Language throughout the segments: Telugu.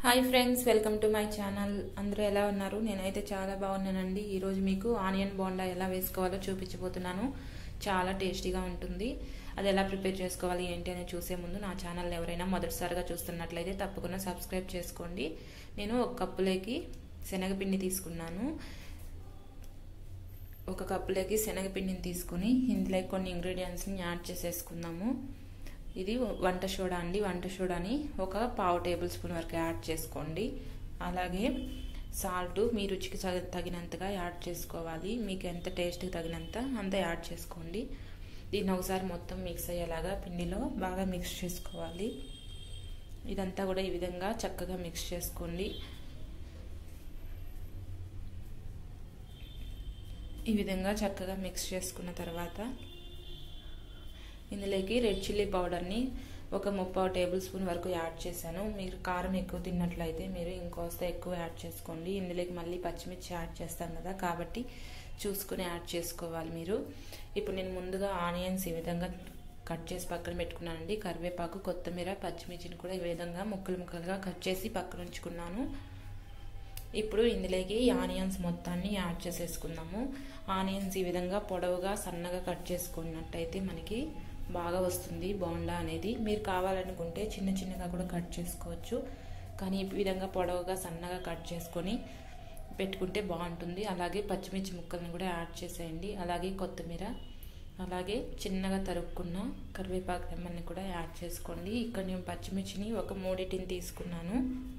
hi friends welcome to my channel అందరూ ఎలా ఉన్నారు నేనైతే చాలా బాగున్నానండి ఈరోజు మీకు ఆనియన్ బోండా ఎలా వేసుకోవాలో చూపించబోతున్నాను చాలా టేస్టీగా ఉంటుంది అది ఎలా ప్రిపేర్ చేసుకోవాలి ఏంటి అని చూసే ముందు నా ఛానల్ ఎవరైనా మొదటిసారిగా చూస్తున్నట్లయితే తప్పకుండా సబ్స్క్రైబ్ చేసుకోండి నేను ఒక కప్పులోకి శనగపిండి తీసుకున్నాను ఒక కప్పులోకి శనగపిండిని తీసుకుని ఇందులో కొన్ని ఇంగ్రీడియంట్స్ని యాడ్ చేసేసుకుందాము ఇది వంట సోడా అండి వంట సోడాని ఒక పావు టేబుల్ స్పూన్ వరకు యాడ్ చేసుకోండి అలాగే సాల్ట్ మీ రుచికి తగినంతగా యాడ్ చేసుకోవాలి మీకు ఎంత టేస్ట్కి తగినంత అంత యాడ్ చేసుకోండి దీన్ని ఒకసారి మొత్తం మిక్స్ అయ్యేలాగా పిండిలో బాగా మిక్స్ చేసుకోవాలి ఇదంతా కూడా ఈ విధంగా చక్కగా మిక్స్ చేసుకోండి ఈ విధంగా చక్కగా మిక్స్ చేసుకున్న తర్వాత ఇందులోకి రెడ్ చిల్లీ పౌడర్ని ఒక ముప్పావు టేబుల్ స్పూన్ వరకు యాడ్ చేశాను మీరు కారం ఎక్కువ తిన్నట్లయితే మీరు ఇంకోస్త ఎక్కువ యాడ్ చేసుకోండి ఇందులోకి మళ్ళీ పచ్చిమిర్చి యాడ్ చేస్తాం కదా కాబట్టి చూసుకుని యాడ్ చేసుకోవాలి మీరు ఇప్పుడు నేను ముందుగా ఆనియన్స్ ఈ విధంగా కట్ చేసి పక్కన పెట్టుకున్నానండి కరివేపాకు కొత్తిమీర పచ్చిమిర్చిని కూడా ఈ విధంగా ముక్కలు ముక్కలుగా కట్ చేసి పక్కన ఉంచుకున్నాను ఇప్పుడు ఇందులోకి ఆనియన్స్ మొత్తాన్ని యాడ్ చేసేసుకుందాము ఆనియన్స్ ఈ విధంగా పొడవుగా సన్నగా కట్ చేసుకున్నట్టయితే మనకి బాగా వస్తుంది బోండా అనేది మీరు కావాలనుకుంటే చిన్న చిన్నగా కూడా కట్ చేసుకోవచ్చు కానీ ఈ విధంగా పొడవుగా సన్నగా కట్ చేసుకొని పెట్టుకుంటే బాగుంటుంది అలాగే పచ్చిమిర్చి ముక్కల్ని కూడా యాడ్ చేసేయండి అలాగే కొత్తిమీర అలాగే చిన్నగా తరుక్కున్న కరివేపాకు రెమ్మల్ని కూడా యాడ్ చేసుకోండి ఇక్కడ నేను పచ్చిమిర్చిని ఒక మూడింటిని తీసుకున్నాను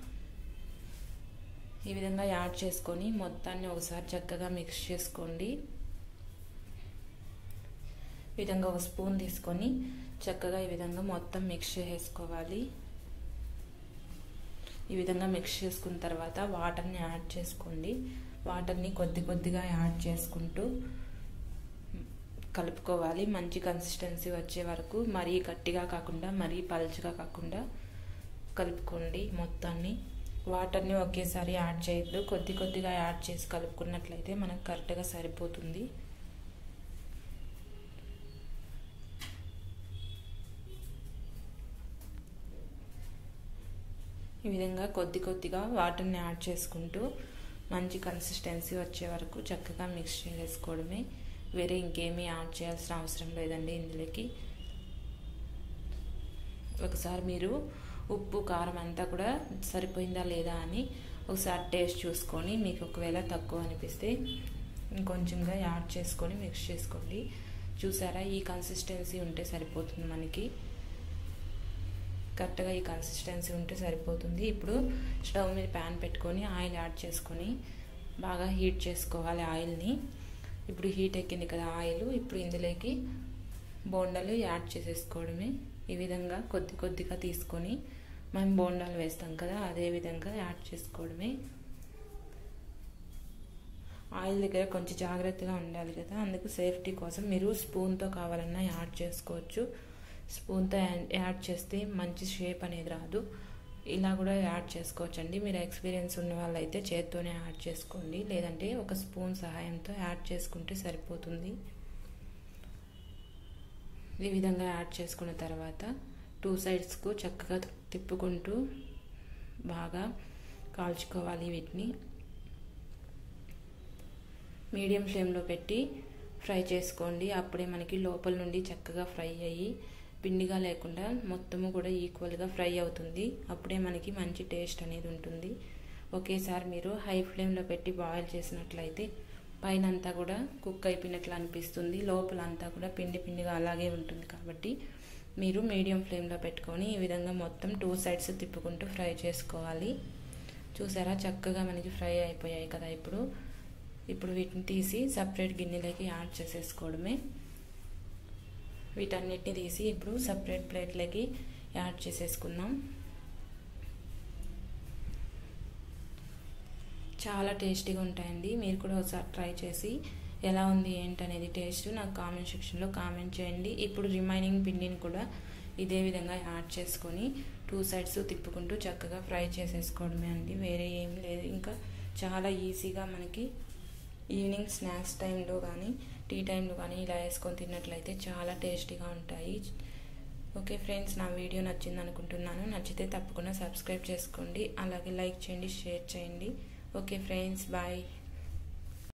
ఈ విధంగా యాడ్ చేసుకొని మొత్తాన్ని ఒకసారి చక్కగా మిక్స్ చేసుకోండి ఈ విధంగా ఒక స్పూన్ తీసుకొని చక్కగా ఈ విధంగా మొత్తం మిక్స్ చేసుకోవాలి ఈ విధంగా మిక్స్ చేసుకున్న తర్వాత వాటర్ని యాడ్ చేసుకోండి వాటర్ని కొద్ది కొద్దిగా యాడ్ చేసుకుంటూ కలుపుకోవాలి మంచి కన్సిస్టెన్సీ వచ్చే వరకు మరీ గట్టిగా కాకుండా మరీ పలుచగా కాకుండా కలుపుకోండి మొత్తాన్ని వాటర్ని ఒకేసారి యాడ్ చేయొద్దు కొద్ది కొద్దిగా యాడ్ చేసి కలుపుకున్నట్లయితే మనకు కరెక్ట్గా సరిపోతుంది ఈ విధంగా కొద్ది కొద్దిగా వాటర్ని యాడ్ చేసుకుంటూ మంచి కన్సిస్టెన్సీ వచ్చే వరకు చక్కగా మిక్స్ చేసుకోవడమే వేరే ఇంకేమీ యాడ్ చేయాల్సిన అవసరం లేదండి ఇందులోకి ఒకసారి మీరు ఉప్పు కారం అంతా కూడా సరిపోయిందా లేదా అని ఒకసారి టేస్ట్ చూసుకొని మీకు ఒకవేళ తక్కువ అనిపిస్తే ఇంకొంచెంగా యాడ్ చేసుకొని మిక్స్ చేసుకోండి చూసారా ఈ కన్సిస్టెన్సీ ఉంటే సరిపోతుంది మనకి కరెక్ట్గా ఈ కన్సిస్టెన్సీ ఉంటే సరిపోతుంది ఇప్పుడు స్టవ్ మీద ప్యాన్ పెట్టుకొని ఆయిల్ యాడ్ చేసుకొని బాగా హీట్ చేసుకోవాలి ఆయిల్ని ఇప్పుడు హీట్ ఎక్కింది కదా ఆయిల్ ఇప్పుడు ఇందులోకి బోండాలు యాడ్ చేసేసుకోవడమే ఈ విధంగా కొద్ది కొద్దిగా తీసుకొని మనం బోండాలు వేస్తాం కదా అదే విధంగా యాడ్ చేసుకోవడమే ఆయిల్ దగ్గర కొంచెం జాగ్రత్తగా ఉండాలి కదా అందుకు సేఫ్టీ కోసం మీరు స్పూన్తో కావాలన్నా యాడ్ చేసుకోవచ్చు స్పూన్తో యాడ్ చేస్తే మంచి షేప్ అనేది రాదు ఇలా కూడా యాడ్ చేసుకోవచ్చు అండి మీరు ఎక్స్పీరియన్స్ ఉన్న వాళ్ళైతే చేత్తోనే యాడ్ చేసుకోండి లేదంటే ఒక స్పూన్ సహాయంతో యాడ్ చేసుకుంటే సరిపోతుంది ఈ విధంగా యాడ్ చేసుకున్న తర్వాత టూ సైడ్స్కు చక్కగా తిప్పుకుంటూ బాగా కాల్చుకోవాలి వీటిని మీడియం ఫ్లేమ్లో పెట్టి ఫ్రై చేసుకోండి అప్పుడే మనకి లోపల నుండి చక్కగా ఫ్రై అయ్యి పిండిగా లేకుండా మొత్తము కూడా ఈక్వల్గా ఫ్రై అవుతుంది అప్పుడే మనకి మంచి టేస్ట్ అనేది ఉంటుంది ఒకేసారి మీరు హై ఫ్లేమ్లో పెట్టి బాయిల్ చేసినట్లయితే పైన అంతా కూడా కుక్ అయిపోయినట్లు అనిపిస్తుంది లోపల అంతా కూడా పిండి పిండిగా అలాగే ఉంటుంది కాబట్టి మీరు మీడియం ఫ్లేమ్లో పెట్టుకొని ఈ విధంగా మొత్తం టూ సైడ్స్ తిప్పుకుంటూ ఫ్రై చేసుకోవాలి చూసారా చక్కగా మనకి ఫ్రై అయిపోయాయి కదా ఇప్పుడు ఇప్పుడు వీటిని తీసి సపరేట్ గిన్నెలోకి యాడ్ చేసేసుకోవడమే వీటన్నిటిని తీసి ఇప్పుడు సపరేట్ ప్లేట్లకి యాడ్ చేసేసుకుందాం చాలా టేస్టీగా ఉంటాయండి మీరు కూడా ఒకసారి ట్రై చేసి ఎలా ఉంది ఏంటనేది టేస్ట్ నాకు కామెంట్ సెక్షన్లో కామెంట్ చేయండి ఇప్పుడు రిమైనింగ్ పిండిని కూడా ఇదే విధంగా యాడ్ చేసుకొని టూ సైడ్స్ తిప్పుకుంటూ చక్కగా ఫ్రై చేసేసుకోవడమే అండి వేరే ఏం లేదు ఇంకా చాలా ఈజీగా మనకి ఈవినింగ్ స్నాక్స్ టైంలో కానీ టీ టైంలో కానీ ఇలా వేసుకొని తిన్నట్లయితే చాలా టేస్టీగా ఉంటాయి ఓకే ఫ్రెండ్స్ నా వీడియో నచ్చింది అనుకుంటున్నాను నచ్చితే తప్పకుండా సబ్స్క్రైబ్ చేసుకోండి అలాగే లైక్ చేయండి షేర్ చేయండి ఓకే ఫ్రెండ్స్ బాయ్